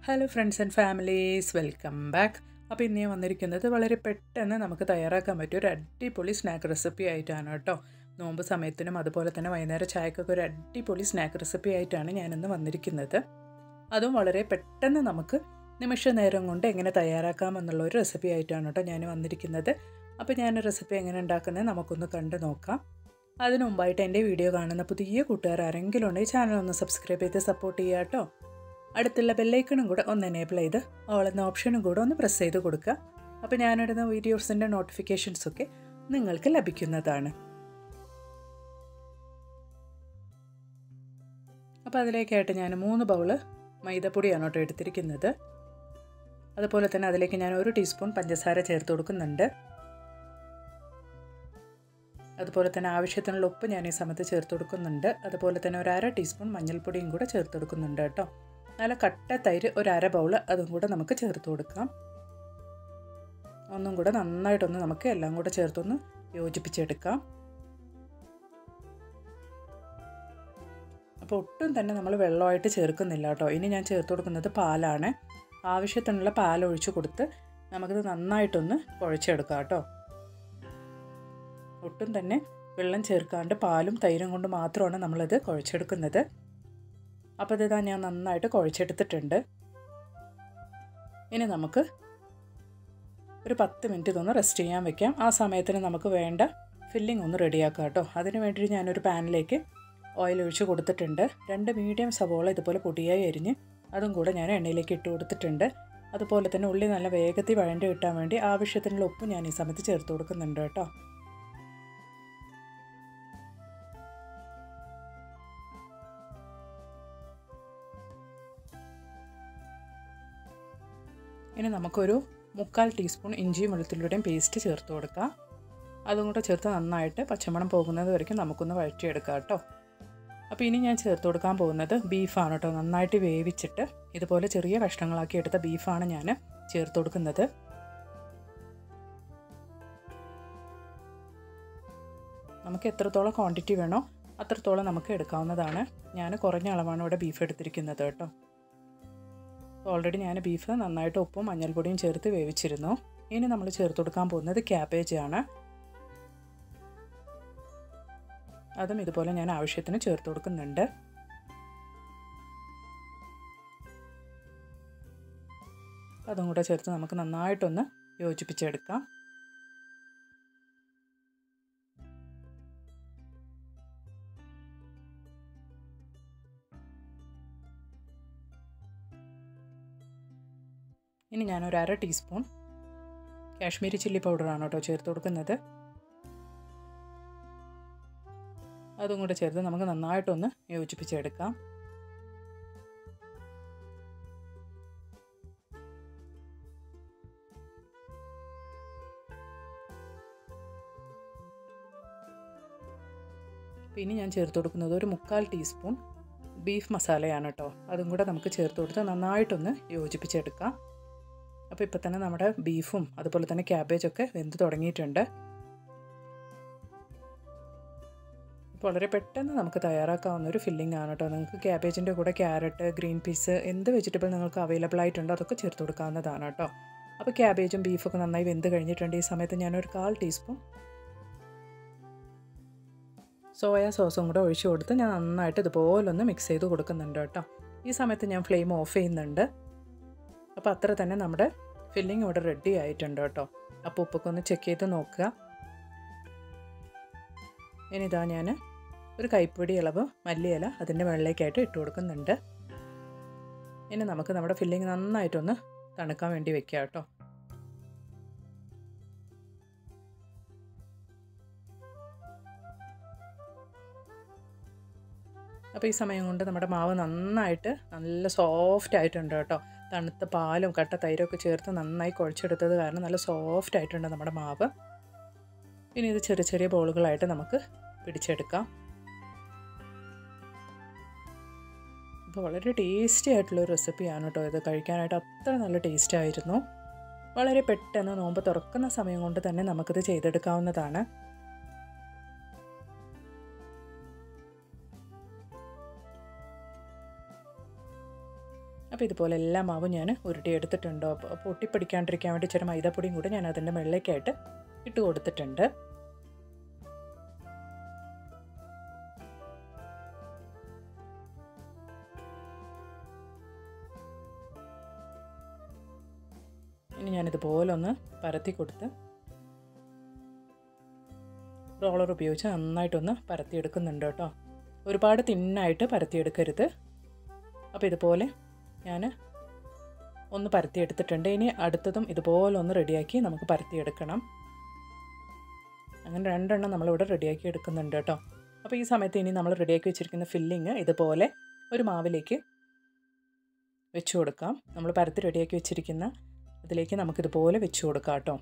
hello friends and families welcome back അപ്പോൾ ഇന്ന് ഞാൻ വന്നിരിക്കുന്നത് വളരെ പെട്ടെന്ന് നമുക്ക് തയ്യാറാക്കാൻ പറ്റിയ ഒരു അടിപൊളി സ്നാക്ക് റെസിപ്പി ആയിട്ടാണ് കേട്ടോ നോമ്പ് സമയത്തിനും അതുപോലെ തന്നെ വൈകുന്നേരം ചായക്കൊക്കെ ഒരു അടിപൊളി സ്നാക്ക് റെസിപ്പി ആയിട്ടാണ് ഞാനിന്ന് വന്നിരിക്കുന്നത് അതും വളരെ പെട്ടെന്ന് നമുക്ക് നിമിഷ നേരം കൊണ്ട് എങ്ങനെ തയ്യാറാക്കാം ഒരു റെസിപ്പി ആയിട്ടാണ് കേട്ടോ ഞാൻ വന്നിരിക്കുന്നത് അപ്പോൾ ഞാൻ റെസിപ്പി എങ്ങനെ ഉണ്ടാക്കുന്നത് നമുക്കൊന്ന് കണ്ടു നോക്കാം അതിനു മുമ്പായിട്ട് എൻ്റെ വീഡിയോ കാണുന്ന പുതിയ കൂട്ടുകാർ ആരെങ്കിലും ഉണ്ടെങ്കിൽ ചാനൽ ഒന്ന് സബ്സ്ക്രൈബ് ചെയ്ത് സപ്പോർട്ട് ചെയ്യുക കേട്ടോ അടുത്തുള്ള ബെല്ലൈക്കണും കൂടെ ഒന്ന് എനേബിൾ ചെയ്ത് ഓൾ എന്ന ഓപ്ഷനും കൂടെ ഒന്ന് പ്രസ് ചെയ്ത് കൊടുക്കുക അപ്പോൾ ഞാനിടുന്ന വീഡിയോസിൻ്റെ നോട്ടിഫിക്കേഷൻസൊക്കെ നിങ്ങൾക്ക് ലഭിക്കുന്നതാണ് അപ്പോൾ അതിലേക്കായിട്ട് ഞാൻ മൂന്ന് ബൗള് മൈദപ്പൊടിയാണ് കേട്ടോ എടുത്തിരിക്കുന്നത് അതുപോലെ തന്നെ അതിലേക്ക് ഞാൻ ഒരു ടീസ്പൂൺ പഞ്ചസാര ചേർത്ത് കൊടുക്കുന്നുണ്ട് അതുപോലെ തന്നെ ആവശ്യത്തിനുള്ള ഉപ്പ് ഞാൻ ഈ സമയത്ത് ചേർത്ത് കൊടുക്കുന്നുണ്ട് അതുപോലെ തന്നെ ഒരു അര ടീസ്പൂൺ മഞ്ഞൾപ്പൊടിയും കൂടെ ചേർത്ത് കൊടുക്കുന്നുണ്ട് കേട്ടോ നല്ല കട്ട തൈര് ഒരു അര ബൗൾ അതും കൂടെ നമുക്ക് ചേർത്ത് കൊടുക്കാം ഒന്നും കൂടെ നന്നായിട്ടൊന്ന് നമുക്ക് എല്ലാം കൂടെ ചേർത്തൊന്ന് യോജിപ്പിച്ചെടുക്കാം അപ്പോൾ ഒട്ടും തന്നെ നമ്മൾ വെള്ളമായിട്ട് ചേർക്കുന്നില്ല കേട്ടോ ഇനി ഞാൻ ചേർത്ത് കൊടുക്കുന്നത് പാലാണ് ആവശ്യത്തിനുള്ള പാൽ ഒഴിച്ച് കൊടുത്ത് നമുക്കിത് നന്നായിട്ടൊന്ന് കുഴച്ചെടുക്കാം കേട്ടോ ഒട്ടും തന്നെ വെള്ളം ചേർക്കാണ്ട് പാലും തൈരും കൊണ്ട് മാത്രമാണ് നമ്മളിത് കുഴച്ചെടുക്കുന്നത് അപ്പോൾ ഇതാ ഞാൻ നന്നായിട്ട് കുഴച്ചെടുത്തിട്ടുണ്ട് ഇനി നമുക്ക് ഒരു പത്ത് മിനിറ്റ് ഇതൊന്ന് റെസ്റ്റ് ചെയ്യാൻ വെക്കാം ആ സമയത്തിന് നമുക്ക് വേണ്ട ഫില്ലിംഗ് ഒന്ന് റെഡിയാക്കാം കേട്ടോ അതിന് വേണ്ടി ഞാനൊരു പാനിലേക്ക് ഓയിൽ ഒഴിച്ച് കൊടുത്തിട്ടുണ്ട് രണ്ട് മീഡിയം സവോള ഇതുപോലെ പൊടിയായി അരിഞ്ഞ് അതും കൂടെ ഞാൻ എണ്ണയിലേക്ക് ഇട്ട് കൊടുത്തിട്ടുണ്ട് അതുപോലെ തന്നെ ഉള്ളി നല്ല വേഗത്തിൽ വഴണ്ടി കിട്ടാൻ വേണ്ടി ആവശ്യത്തിനുള്ള ഉപ്പ് ഞാൻ ഈ സമയത്ത് ചേർത്ത് കൊടുക്കുന്നുണ്ട് കേട്ടോ ഇനി നമുക്കൊരു മുക്കാൽ ടീസ്പൂൺ ഇഞ്ചിയും വെളുത്തുള്ളിയുടെയും പേസ്റ്റ് ചേർത്ത് കൊടുക്കാം അതും കൂടെ ചേർത്ത് നന്നായിട്ട് പച്ചമണം പോകുന്നത് വരയ്ക്കും നമുക്കൊന്ന് വഴറ്റിയെടുക്കാം കേട്ടോ അപ്പോൾ ഇനി ഞാൻ ചേർത്ത് കൊടുക്കാൻ പോകുന്നത് ബീഫാണ് കേട്ടോ നന്നായിട്ട് വേവിച്ചിട്ട് ഇതുപോലെ ചെറിയ കഷ്ണങ്ങളാക്കി എടുത്ത ബീഫാണ് ഞാൻ ചേർത്ത് കൊടുക്കുന്നത് നമുക്ക് എത്രത്തോളം ക്വാണ്ടിറ്റി വേണോ അത്രത്തോളം നമുക്ക് എടുക്കാവുന്നതാണ് ഞാൻ കുറഞ്ഞ അളവാണ് ഇവിടെ ബീഫ് എടുത്തിരിക്കുന്നത് കേട്ടോ ഓൾറെഡി ഞാൻ ബീഫ് നന്നായിട്ട് ഉപ്പും മഞ്ഞൾപ്പൊടിയും ചേർത്ത് വേവിച്ചിരുന്നു ഇനി നമ്മൾ ചേർത്ത് കൊടുക്കാൻ പോകുന്നത് ക്യാബേജ് ആണ് അതും ഇതുപോലെ ഞാൻ ആവശ്യത്തിന് ചേർത്ത് കൊടുക്കുന്നുണ്ട് അതും കൂടെ ചേർത്ത് നമുക്ക് നന്നായിട്ടൊന്ന് യോജിപ്പിച്ചെടുക്കാം ഇനി ഞാനൊരു അര ടീസ്പൂൺ കാശ്മീരി ചില്ലി പൗഡറാണ് കേട്ടോ ചേർത്ത് കൊടുക്കുന്നത് അതും കൂടെ ചേർത്ത് നമുക്ക് നന്നായിട്ടൊന്ന് യോജിപ്പിച്ചെടുക്കാം പിന്നെ ഞാൻ ചേർത്ത് കൊടുക്കുന്നത് ഒരു മുക്കാൽ ടീസ്പൂൺ ബീഫ് മസാലയാണ് കേട്ടോ അതും കൂടെ നമുക്ക് ചേർത്ത് കൊടുത്ത് നന്നായിട്ടൊന്ന് യോജിപ്പിച്ചെടുക്കാം അപ്പോൾ ഇപ്പോൾ തന്നെ നമ്മുടെ ബീഫും അതുപോലെ തന്നെ ക്യാബേജൊക്കെ വെന്ത് തുടങ്ങിയിട്ടുണ്ട് ഇപ്പോൾ വളരെ പെട്ടെന്ന് നമുക്ക് തയ്യാറാക്കാവുന്ന ഒരു ഫില്ലിംഗ് ആണ് കേട്ടോ നിങ്ങൾക്ക് ക്യാബേജിൻ്റെ കൂടെ ക്യാരറ്റ് ഗ്രീൻ പീസ് എന്ത് വെജിറ്റബിൾ നിങ്ങൾക്ക് അവൈലബിൾ ആയിട്ടുണ്ടോ അതൊക്കെ ചേർത്ത് കൊടുക്കാവുന്നതാണ് കേട്ടോ അപ്പോൾ ക്യാബേജും ബീഫൊക്കെ നന്നായി വെന്ത് കഴിഞ്ഞിട്ടുണ്ട് ഈ സമയത്ത് ഞാനൊരു കാൽ ടീസ്പൂൺ സോയ സോസും കൂടെ ഒഴിച്ചു കൊടുത്ത് ഞാൻ നന്നായിട്ട് ഇതുപോലൊന്ന് മിക്സ് ചെയ്ത് കൊടുക്കുന്നുണ്ട് കേട്ടോ ഈ സമയത്ത് ഞാൻ ഫ്ലെയിം ഓഫ് ചെയ്യുന്നുണ്ട് അപ്പോൾ അത്ര തന്നെ നമ്മുടെ ഫില്ലിംഗ് ഇവിടെ റെഡി ആയിട്ടുണ്ട് കേട്ടോ അപ്പോൾ ഉപ്പൊക്കെ ഒന്ന് ചെക്ക് ചെയ്ത് നോക്കുക ഇനി ഇതാ ഞാൻ ഒരു കൈപ്പൊടി ഇളവ് മല്ലിയില അതിൻ്റെ വെള്ളേക്കായിട്ട് ഇട്ട് കൊടുക്കുന്നുണ്ട് ഇനി നമുക്ക് നമ്മുടെ ഫില്ലിംഗ് നന്നായിട്ടൊന്ന് തണുക്കാൻ വേണ്ടി വെക്കുക കേട്ടോ അപ്പോൾ ഈ സമയം കൊണ്ട് നമ്മുടെ മാവ് നന്നായിട്ട് നല്ല സോഫ്റ്റ് ആയിട്ടുണ്ട് കേട്ടോ തണുത്ത പാലും കട്ട തൈരൊക്കെ ചേർത്ത് നന്നായി കുഴച്ചെടുത്തത് കാരണം നല്ല സോഫ്റ്റ് ആയിട്ടുണ്ട് നമ്മുടെ മാവ് ഇനി ഇത് ചെറിയ ചെറിയ ബോളുകളായിട്ട് നമുക്ക് പിടിച്ചെടുക്കാം അപ്പോൾ വളരെ ടേസ്റ്റി ആയിട്ടുള്ളൊരു റെസിപ്പിയാണ് കേട്ടോ ഇത് കഴിക്കാനായിട്ട് അത്ര നല്ല ടേസ്റ്റ് ആയിരുന്നു വളരെ പെട്ടെന്ന് നോമ്പ് തുറക്കുന്ന സമയം കൊണ്ട് തന്നെ നമുക്കിത് ചെയ്തെടുക്കാവുന്നതാണ് അപ്പോൾ ഇതുപോലെ എല്ലാ മാവും ഞാൻ ഉരുട്ടിയെടുത്തിട്ടുണ്ട് അപ്പോൾ പൊട്ടിപ്പിടിക്കാണ്ടിരിക്കാൻ വേണ്ടി ചെറിയ മൈദപ്പൊടിയും കൂടെ ഞാൻ അതിൻ്റെ മുകളിലേക്കായിട്ട് ഇട്ട് കൊടുത്തിട്ടുണ്ട് ഇനി ഞാനിതുപോലെ ഒന്ന് പരത്തി കൊടുത്ത് റോളർ ഉപയോഗിച്ച് നന്നായിട്ടൊന്ന് പരത്തിയെടുക്കുന്നുണ്ട് കേട്ടോ ഒരുപാട് തിന്നായിട്ട് പരത്തിയെടുക്കരുത് അപ്പോൾ ഇതുപോലെ ഞാൻ ഒന്ന് പരത്തിയെടുത്തിട്ടുണ്ട് ഇനി അടുത്തതും ഇതുപോലെ ഒന്ന് റെഡിയാക്കി നമുക്ക് പരത്തിയെടുക്കണം അങ്ങനെ രണ്ടെണ്ണം നമ്മളിവിടെ റെഡിയാക്കി എടുക്കുന്നുണ്ട് കേട്ടോ അപ്പോൾ ഈ സമയത്ത് ഇനി നമ്മൾ റെഡിയാക്കി വെച്ചിരിക്കുന്ന ഫില്ലിങ് ഇതുപോലെ ഒരു മാവിലേക്ക് വെച്ച് കൊടുക്കാം നമ്മൾ പരത്തി റെഡിയാക്കി വെച്ചിരിക്കുന്ന ഇതിലേക്ക് നമുക്കിതുപോലെ വെച്ച് കൊടുക്കാം കേട്ടോ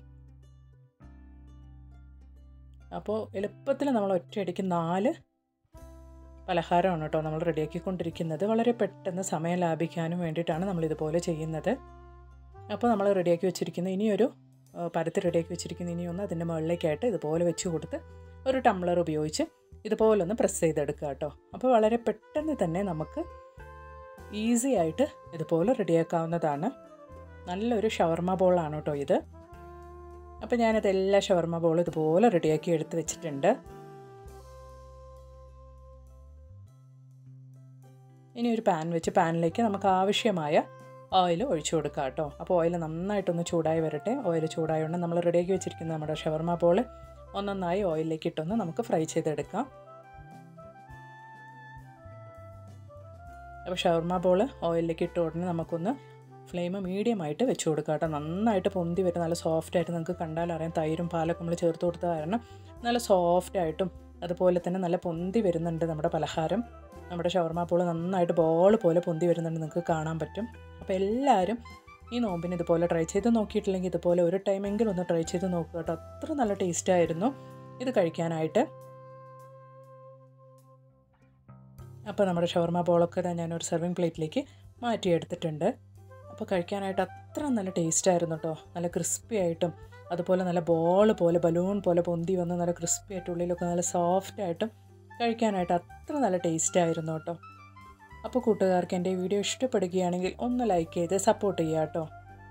അപ്പോൾ എളുപ്പത്തിൽ നമ്മൾ ഒറ്റയടിക്ക് നാല് പലഹാരമാണ് കേട്ടോ നമ്മൾ റെഡിയാക്കിക്കൊണ്ടിരിക്കുന്നത് വളരെ പെട്ടെന്ന് സമയം ലാഭിക്കാനും വേണ്ടിയിട്ടാണ് നമ്മൾ ഇതുപോലെ ചെയ്യുന്നത് അപ്പോൾ നമ്മൾ റെഡിയാക്കി വെച്ചിരിക്കുന്ന ഇനിയൊരു പരത്തി റെഡിയാക്കി വെച്ചിരിക്കുന്ന ഇനിയൊന്ന് അതിൻ്റെ മുകളിലേക്കായിട്ട് ഇതുപോലെ വെച്ച് കൊടുത്ത് ഒരു ടംബ്ലർ ഉപയോഗിച്ച് ഇതുപോലെ ഒന്ന് പ്രസ് ചെയ്തെടുക്കുക കേട്ടോ അപ്പോൾ വളരെ പെട്ടെന്ന് തന്നെ നമുക്ക് ഈസി ആയിട്ട് ഇതുപോലെ റെഡിയാക്കാവുന്നതാണ് നല്ലൊരു ഷവർമ ബോളാണ് കേട്ടോ ഇത് അപ്പോൾ ഞാനത് എല്ലാ ഷവർമ ബോളും ഇതുപോലെ റെഡിയാക്കി എടുത്ത് വെച്ചിട്ടുണ്ട് ഇനി ഒരു പാൻ വെച്ച് പാനിലേക്ക് നമുക്ക് ആവശ്യമായ ഓയിൽ ഒഴിച്ചു കൊടുക്കാം കേട്ടോ അപ്പോൾ ഓയിൽ നന്നായിട്ടൊന്ന് ചൂടായി വരട്ടെ ഓയിൽ ചൂടായതുകൊണ്ട് നമ്മൾ റെഡിയാക്കി വെച്ചിരിക്കുന്ന നമ്മുടെ ഷവർമ ബോൾ ഒന്നൊന്നായി ഓയിലിലേക്ക് ഇട്ടൊന്ന് നമുക്ക് ഫ്രൈ ചെയ്തെടുക്കാം അപ്പോൾ ഷവർമ ബോൾ ഓയിലിലേക്ക് ഇട്ട ഉടനെ നമുക്കൊന്ന് ഫ്ലെയിം മീഡിയം ആയിട്ട് വെച്ച് കൊടുക്കുക കേട്ടോ നന്നായിട്ട് പൊന്തി വരും നല്ല സോഫ്റ്റ് ആയിട്ട് നിങ്ങൾക്ക് കണ്ടാലറിയാം തൈരും പാലൊക്കെ നമ്മൾ ചേർത്ത് കൊടുത്ത കാരണം നല്ല സോഫ്റ്റ് ആയിട്ടും അതുപോലെ തന്നെ നല്ല പൊന്തി വരുന്നുണ്ട് നമ്മുടെ പലഹാരം നമ്മുടെ ഷവർമ പോൾ നന്നായിട്ട് ബോൾ പോലെ പൊന്തി വരുന്നുണ്ട് നിങ്ങൾക്ക് കാണാൻ പറ്റും അപ്പോൾ എല്ലാവരും ഈ നോമ്പിന് ഇതുപോലെ ട്രൈ ചെയ്ത് നോക്കിയിട്ടില്ലെങ്കിൽ ഇതുപോലെ ഒരു ടൈമെങ്കിലും ഒന്ന് ട്രൈ ചെയ്ത് നോക്കുക കേട്ടോ അത്ര നല്ല ടേസ്റ്റ് ആയിരുന്നു ഇത് കഴിക്കാനായിട്ട് അപ്പോൾ നമ്മുടെ ഷവർമ ബോളൊക്കെ ഞാനൊരു സെർവിങ് പ്ലേറ്റിലേക്ക് മാറ്റിയെടുത്തിട്ടുണ്ട് അപ്പോൾ കഴിക്കാനായിട്ട് അത്ര നല്ല ടേസ്റ്റ് ആയിരുന്നു കേട്ടോ നല്ല ക്രിസ്പി ആയിട്ടും അതുപോലെ നല്ല ബോൾ പോലെ ബലൂൺ പോലെ പൊന്തി വന്ന് നല്ല ക്രിസ്പി ആയിട്ട് ഉള്ളിലൊക്കെ നല്ല സോഫ്റ്റ് ആയിട്ടും കഴിക്കാനായിട്ട് അത്ര നല്ല ടേസ്റ്റ് ആയിരുന്നു കേട്ടോ അപ്പോൾ കൂട്ടുകാർക്ക് എൻ്റെ വീഡിയോ ഇഷ്ടപ്പെടുകയാണെങ്കിൽ ഒന്ന് ലൈക്ക് ചെയ്ത് സപ്പോർട്ട് ചെയ്യുക കേട്ടോ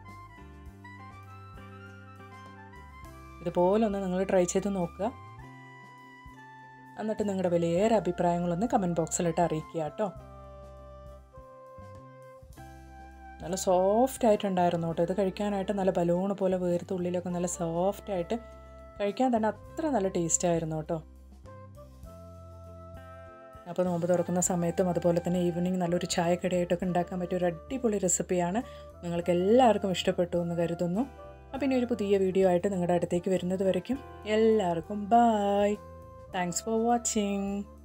ഇതുപോലെ ഒന്ന് നിങ്ങൾ ട്രൈ ചെയ്ത് നോക്കുക എന്നിട്ട് നിങ്ങളുടെ വിലയേറെ അഭിപ്രായങ്ങളൊന്ന് കമൻറ്റ് ബോക്സിലിട്ട് അറിയിക്കുക കേട്ടോ നല്ല സോഫ്റ്റ് ആയിട്ടുണ്ടായിരുന്നു കേട്ടോ ഇത് കഴിക്കാനായിട്ട് നല്ല ബലൂൺ പോലെ വേർത്ത് ഉള്ളിലൊക്കെ നല്ല സോഫ്റ്റ് ആയിട്ട് കഴിക്കാൻ തന്നെ അത്ര നല്ല ടേസ്റ്റ് ആയിരുന്നു കേട്ടോ അപ്പോൾ നോമ്പ് തുറക്കുന്ന സമയത്തും അതുപോലെ തന്നെ ഈവനിങ് നല്ലൊരു ചായക്കടയായിട്ടൊക്കെ ഉണ്ടാക്കാൻ പറ്റിയ ഒരു അടിപൊളി റെസിപ്പിയാണ് നിങ്ങൾക്ക് എല്ലാവർക്കും ഇഷ്ടപ്പെട്ടു എന്ന് കരുതുന്നു അപ്പോൾ ഇനി ഒരു പുതിയ വീഡിയോ ആയിട്ട് നിങ്ങളുടെ അടുത്തേക്ക് വരുന്നത് വരയ്ക്കും എല്ലാവർക്കും ബായ് താങ്ക്സ് ഫോർ വാച്ചിങ്